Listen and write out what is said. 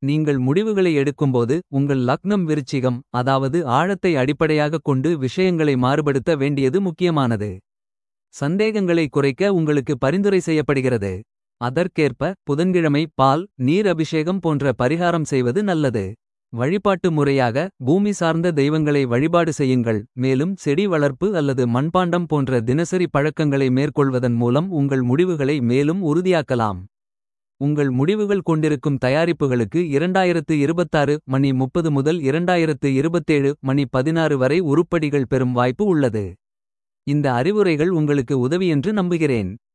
நீங்கள் முடிவுகளை எடுக்கும்போது உங்கள் லக்னம் விருச்சிகம் அதாவது ஆழத்தை அடிப்படையாகக் கொண்டு விஷயங்களை மாறுபடுத்த வேண்டியது முக்கியமானது. சந்தேகங்களை குறைக்க உங்களுக்கு பரிந்துரை செய்யப்படுகிறது. அதற்கேற்ப புதன்கிழமை பால் நீர் அபிஷேகம் போன்ற பரிகாரம் செய்வது நல்லது. வழிபாட்டு முறையாக பூமி சார்ந்த தெய்வங்களை வழிபாடு செய்யுங்கள். மேலும் செடி வளர்ப்பு அல்லது மண்பாண்டம் போன்ற தினசரி பழக்கங்களை மேற்கொள்வதன் மூலம் உங்கள் முடிவுகளை மேலும் உறுதியாக்கலாம். உங்கள் முடிவுகள் கொண்டிருக்கும் தயாரிப்புகளுக்கு 2026 மணி 30 முதல் 2027 மணி 16 வரை உருப்படிகள் பெறும் வாய்ப்பு உள்ளது. இந்த அறிவுரைகள் உங்களுக்கு உதவியென்று நம்புகிறேன்.